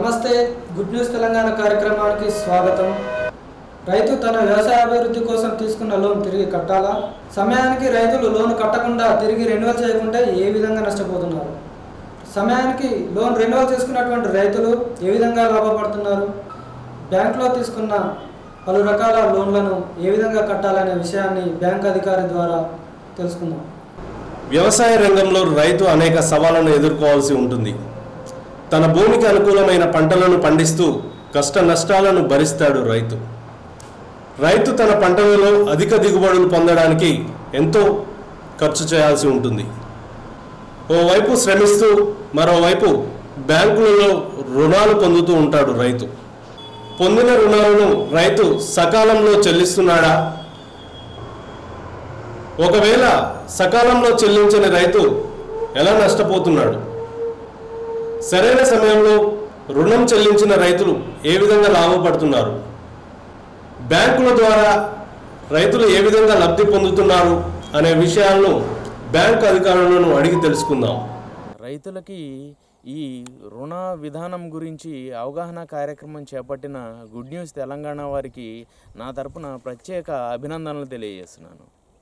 నమస్తే good news Telangana కార్యక్రమానికి స్వాగతం రైతు తన వ్యవసాయ అభివృద్ధి కోసం తీసుకున్న లోన్ తిరిగి కట్టాలా సమయానికి రైతులు లోన్ కట్టకుండా తిరిగి రెన్యువల్ చేయకుంటే ఏ విధంగా నష్టపోతున్నారు సమయానికి లోన్ రెన్యువల్ చేసుకున్నటువంటి రైతులు ఏ విధంగా లాభపడుతున్నారు బ్యాంకులో తీసుకున్న పలు రకాల లోన్లను ఏ విధంగా కట్టాలనే విషయాన్ని బ్యాంక్ అధికారి ద్వారా తెలుసుకుందాం వ్యవసాయ రంగంలో రైతు అనేక సవాళ్లను ఎదుర్కోవాల్సి ఉంటుంది తన భూమికి అనుకూలమైన పంటలను పండిస్తూ కష్ట నష్టాలను భరిస్తాడు రైతు రైతు తన పంటలలో అధిక దిగుబడులు పొందడానికి ఎంతో ఖర్చు చేయాల్సి ఉంటుంది ఓవైపు శ్రమిస్తూ మరోవైపు బ్యాంకులలో రుణాలు పొందుతూ ఉంటాడు రైతు పొందిన రుణాలను రైతు సకాలంలో చెల్లిస్తున్నాడా ఒకవేళ సకాలంలో చెల్లించని రైతు ఎలా నష్టపోతున్నాడు సరైన సమయంలో రుణం చెల్లించిన రైతులు ఏ విధంగా లాభపడుతున్నారు బ్యాంకుల ద్వారా రైతులు ఏ విధంగా లబ్ధి పొందుతున్నారు అనే విషయాలను బ్యాంక్ అధికారులను అడిగి తెలుసుకుందాం రైతులకి ఈ రుణ విధానం గురించి అవగాహన కార్యక్రమం చేపట్టిన గుడ్ న్యూస్ తెలంగాణ వారికి నా తరపున ప్రత్యేక అభినందనలు తెలియజేస్తున్నాను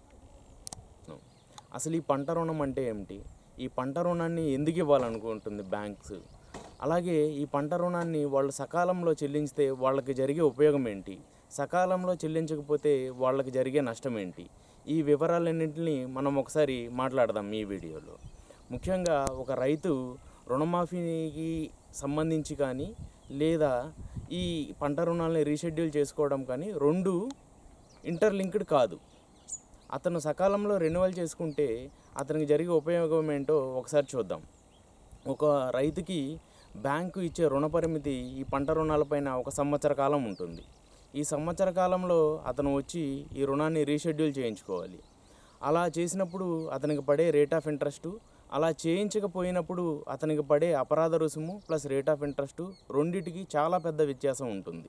అసలు ఈ పంట రుణం అంటే ఏమిటి ఈ పంట రుణాన్ని ఎందుకు ఇవ్వాలనుకుంటుంది బ్యాంక్స్ అలాగే ఈ పంట రుణాన్ని వాళ్ళు సకాలంలో చెల్లించితే వాళ్ళకి జరిగే ఉపయోగం ఏంటి సకాలంలో చెల్లించకపోతే వాళ్ళకి జరిగే నష్టం ఏంటి ఈ వివరాలన్నింటినీ మనం ఒకసారి మాట్లాడదాం ఈ వీడియోలో ముఖ్యంగా ఒక రైతు రుణమాఫీకి సంబంధించి కానీ లేదా ఈ పంట రుణాలని రీషెడ్యూల్ చేసుకోవడం కానీ రెండు ఇంటర్లింక్డ్ కాదు అతను సకాలంలో రెన్యువల్ చేసుకుంటే అతనికి జరిగే ఉపయోగం ఏంటో ఒకసారి చూద్దాం ఒక రైతుకి బ్యాంకు ఇచ్చే రుణ పరిమితి ఈ పంట రుణాలపైన ఒక సంవత్సర కాలం ఉంటుంది ఈ సంవత్సర కాలంలో అతను వచ్చి ఈ రుణాన్ని రీషెడ్యూల్ చేయించుకోవాలి అలా చేసినప్పుడు అతనికి పడే రేట్ ఆఫ్ ఇంట్రెస్ట్ అలా చేయించకపోయినప్పుడు అతనికి పడే అపరాధ రుసుము ప్లస్ రేట్ ఆఫ్ ఇంట్రెస్ట్ రెండిటికి చాలా పెద్ద వ్యత్యాసం ఉంటుంది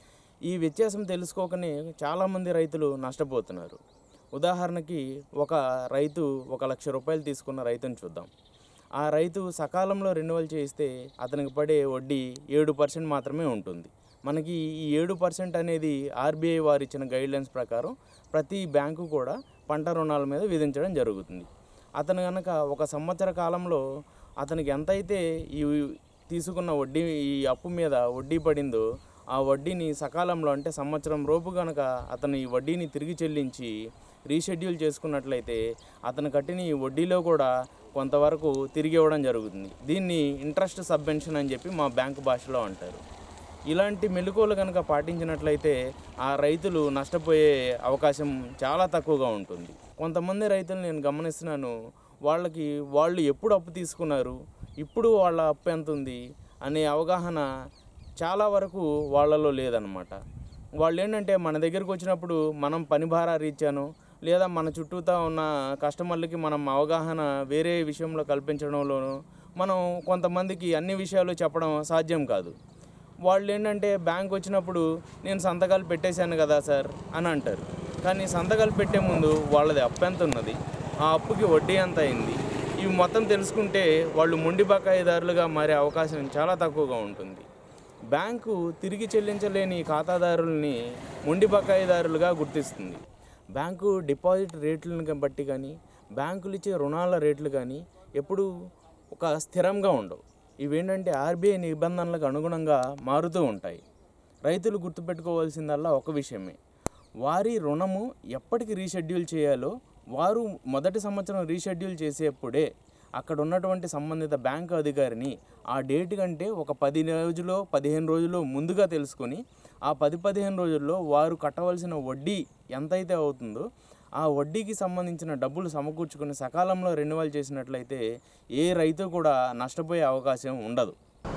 ఈ వ్యత్యాసం తెలుసుకోకనే చాలామంది రైతులు నష్టపోతున్నారు ఉదాహరణకి ఒక రైతు ఒక లక్ష రూపాయలు తీసుకున్న రైతుని చూద్దాం ఆ రైతు సకాలంలో రెన్యువల్ చేయిస్తే అతనికి పడే వడ్డీ ఏడు పర్సెంట్ మాత్రమే ఉంటుంది మనకి ఈ ఏడు పర్సెంట్ అనేది ఆర్బీఐ వారు ఇచ్చిన గైడ్లైన్స్ ప్రకారం ప్రతి బ్యాంకు కూడా పంట రుణాల మీద విధించడం జరుగుతుంది అతను కనుక ఒక సంవత్సర కాలంలో అతనికి ఎంతైతే ఈ తీసుకున్న వడ్డీ ఈ అప్పు మీద వడ్డీ పడిందో ఆ వడ్డీని సకాలంలో అంటే సంవత్సరం లోపు కనుక అతను ఈ వడ్డీని తిరిగి చెల్లించి రీషెడ్యూల్ చేసుకున్నట్లయితే అతను కట్టిన ఈ వడ్డీలో కూడా కొంతవరకు తిరిగి ఇవ్వడం జరుగుతుంది దీన్ని ఇంట్రెస్ట్ సబ్వెన్షన్ అని చెప్పి మా బ్యాంకు భాషలో అంటారు ఇలాంటి మెలకువలు కనుక పాటించినట్లయితే ఆ రైతులు నష్టపోయే అవకాశం చాలా తక్కువగా ఉంటుంది కొంతమంది రైతులు నేను గమనిస్తున్నాను వాళ్ళకి వాళ్ళు ఎప్పుడు అప్పు తీసుకున్నారు ఇప్పుడు వాళ్ళ అప్పు ఎంత ఉంది అనే అవగాహన చాలా వరకు వాళ్ళలో లేదనమాట వాళ్ళు ఏంటంటే మన దగ్గరికి వచ్చినప్పుడు మనం పని భార రీత్యాను లేదా మన చుట్టూతా ఉన్న కస్టమర్లకి మనం అవగాహన వేరే విషయంలో కల్పించడంలోనూ మనం కొంతమందికి అన్ని విషయాలు చెప్పడం సాధ్యం కాదు వాళ్ళు ఏంటంటే బ్యాంక్ వచ్చినప్పుడు నేను సంతకాలు పెట్టేశాను కదా సార్ అని అంటారు కానీ సంతకాలు పెట్టే ముందు వాళ్ళది అప్పు ఎంత ఉన్నది ఆ అప్పుకి వడ్డీ ఎంత అయింది ఇవి మొత్తం తెలుసుకుంటే వాళ్ళు మొండి బకాయిదారులుగా మారే అవకాశం చాలా తక్కువగా ఉంటుంది బ్యాంకు తిరిగి చెల్లించలేని ఖాతాదారుల్ని మొండి బకాయిదారులుగా గుర్తిస్తుంది బ్యాంకు డిపాజిట్ రేట్లను బట్టి కానీ బ్యాంకులు ఇచ్చే రుణాల రేట్లు కానీ ఎప్పుడు ఒక స్థిరంగా ఉండవు ఇవేంటంటే ఆర్బీఐ నిబంధనలకు అనుగుణంగా మారుతూ ఉంటాయి రైతులు గుర్తుపెట్టుకోవాల్సిందల్లా ఒక విషయమే వారి రుణము ఎప్పటికి రీషెడ్యూల్ చేయాలో వారు మొదటి సంవత్సరం రీషెడ్యూల్ చేసేప్పుడే అక్కడ ఉన్నటువంటి సంబంధిత బ్యాంకు అధికారిని ఆ డేట్ కంటే ఒక పది రోజులో పదిహేను రోజుల్లో ముందుగా తెలుసుకొని ఆ పది పదిహేను రోజుల్లో వారు కట్టవలసిన వడ్డీ ఎంతైతే అవుతుందో ఆ వడ్డీకి సంబంధించిన డబ్బులు సమకూర్చుకుని సకాలంలో రెన్యువల్ చేసినట్లయితే ఏ రైతు కూడా నష్టపోయే అవకాశం ఉండదు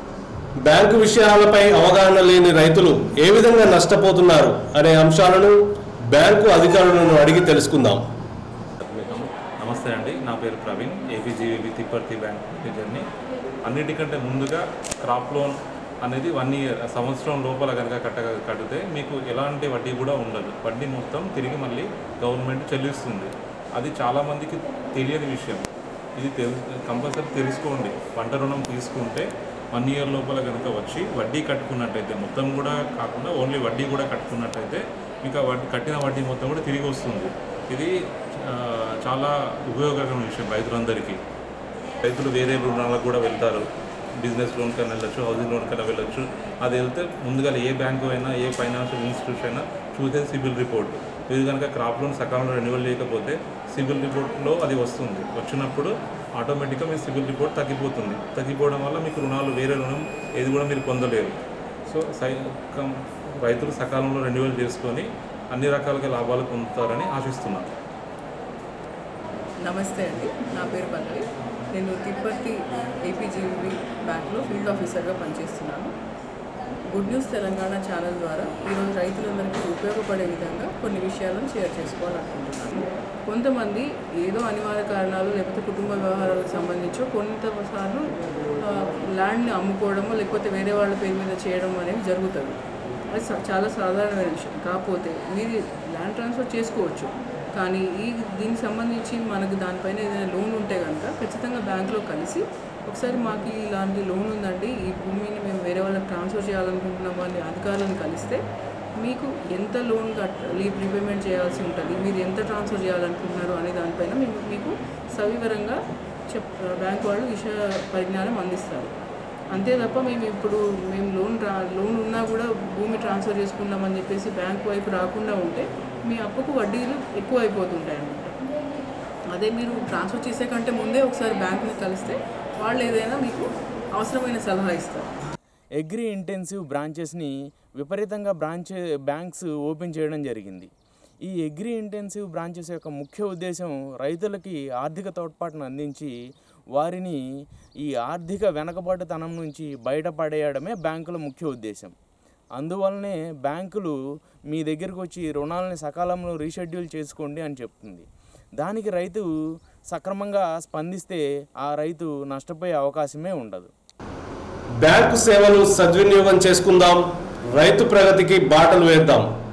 బ్యాంకు విషయాలపై అవగాహన లేని రైతులు ఏ విధంగా నష్టపోతున్నారు అనే అంశాలను బ్యాంకు అధికారులను అడిగి తెలుసుకుందాం నమస్తే అండి నా పేరు ప్రవీణ్ ఏపీజీవీబీ తిప్పర్తి బ్యాంక్ మేనేజర్ని అన్నిటికంటే ముందుగా క్రాప్ లోన్ అనేది వన్ ఇయర్ సంవత్సరం లోపల కనుక కట్ట కడితే మీకు ఎలాంటి వడ్డీ కూడా ఉండదు వడ్డీ మొత్తం తిరిగి మళ్ళీ గవర్నమెంట్ చెల్లిస్తుంది అది చాలామందికి తెలియని విషయం ఇది తెలు కంపల్సరీ తెలుసుకోండి పంట రుణం తీసుకుంటే వన్ ఇయర్ లోపల కనుక వచ్చి వడ్డీ కట్టుకున్నట్టయితే మొత్తం కూడా కాకుండా ఓన్లీ వడ్డీ కూడా కట్టుకున్నట్టయితే మీకు ఆ వడ్డీ కట్టిన వడ్డీ మొత్తం కూడా తిరిగి వస్తుంది ఇది ఆ, చాలా ఉపయోగకరమైన విషయం రైతులందరికీ రైతులు వేరే రుణాలకు కూడా వెళ్తారు బిజినెస్ లోన్ కన్నా వెళ్ళొచ్చు హౌసింగ్ లోన్ కన్నా వెళ్ళొచ్చు అది వెళ్తే ముందుగా ఏ బ్యాంకు అయినా ఏ ఫైనాన్షియల్ ఇన్స్టిట్యూషన్ అయినా చూసేది సిబిల్ రిపోర్ట్ మీరు కనుక క్రాప్ లోన్ సకాలంలో రెన్యువల్ చేయకపోతే సిబిల్ రిపోర్ట్లో అది వస్తుంది వచ్చినప్పుడు ఆటోమేటిక్గా మీ సిబిల్ రిపోర్ట్ తగ్గిపోతుంది తగ్గిపోవడం వల్ల మీకు రుణాలు వేరే రుణం ఏది కూడా మీరు పొందలేరు సో సై కం- రైతులు సకాలంలో రెన్యువల్ చేసుకొని అన్ని రకాలుగా లాభాలు పొందుతారని ఆశిస్తున్నాను నమస్తే అండి నా పేరు పల్లవి నేను తిప్పర్తి ఏపీజీబీ బ్యాంక్లో ఫీల్డ్ ఆఫీసర్గా పనిచేస్తున్నాను గుడ్ న్యూస్ తెలంగాణ ఛానల్ ద్వారా ఈరోజు రైతులందరికీ ఉపయోగపడే విధంగా కొన్ని విషయాలను షేర్ చేసుకోవాలనుకుంటున్నాను కొంతమంది ఏదో అనివార్య కారణాలు లేకపోతే కుటుంబ వ్యవహారాలకు సంబంధించి కొంతసార్లు ఆ, ల్యాండ్ని అమ్ముకోవడమో లేకపోతే వేరే వాళ్ళ పేరు మీద చేయడం అనేది జరుగుతుంది అది సా- చాలా సాధారణమైన విషయం కాకపోతే మీరు ల్యాండ్ ట్రాన్స్ఫర్ చేసుకోవచ్చు కానీ ఈ దీనికి సంబంధించి మనకు దానిపైన ఏదైనా లోన్ ఉంటే కనుక ఖచ్చితంగా బ్యాంకులో కలిసి ఒకసారి మాకు ఇలాంటి లోన్ ఉందండి ఈ భూమిని మేము వేరే వాళ్ళకి ట్రాన్స్ఫర్ చేయాలనుకుంటున్నాము అని అధికారులను కలిస్తే మీకు ఎంత లోన్ కట్ రీపేమెంట్ చేయాల్సి ఉంటుంది మీరు ఎంత ట్రాన్స్ఫర్ చేయాలనుకుంటున్నారు అనే దానిపైన మేము మీకు సవివరంగా చెప్ బ్యాంక్ వాళ్ళు విషయ పరిజ్ఞానం అందిస్తారు అంతే తప్ప మేము ఇప్పుడు మేము లోన్ రా లోన్ ఉన్నా కూడా భూమి ట్రాన్స్ఫర్ చేసుకున్నామని చెప్పేసి బ్యాంక్ వైపు రాకుండా ఉంటే మీ అప్పుకు వడ్డీలు ఎక్కువ అయిపోతుంటాయి అన్నమాట అదే మీరు ట్రాన్స్ఫర్ చేసే కంటే ముందే ఒకసారి బ్యాంక్ని కలిస్తే వాళ్ళు ఏదైనా మీకు అవసరమైన సలహా ఇస్తారు అగ్రి ఇంటెన్సివ్ బ్రాంచెస్ని విపరీతంగా బ్రాంచ్ బ్యాంక్స్ ఓపెన్ చేయడం జరిగింది ఈ అగ్రి ఇంటెన్సివ్ బ్రాంచెస్ యొక్క ముఖ్య ఉద్దేశం రైతులకి ఆర్థిక తోడ్పాటును అందించి వారిని ఈ ఆర్థిక వెనకబాటుతనం నుంచి బయటపడేయడమే బ్యాంకుల ముఖ్య ఉద్దేశం అందువల్లనే బ్యాంకులు మీ దగ్గరకు వచ్చి రుణాలని సకాలంలో రీషెడ్యూల్ చేసుకోండి అని చెప్తుంది దానికి రైతు సక్రమంగా స్పందిస్తే ఆ రైతు నష్టపోయే అవకాశమే ఉండదు బ్యాంకు సేవలు సద్వినియోగం చేసుకుందాం రైతు ప్రగతికి బాటలు వేద్దాం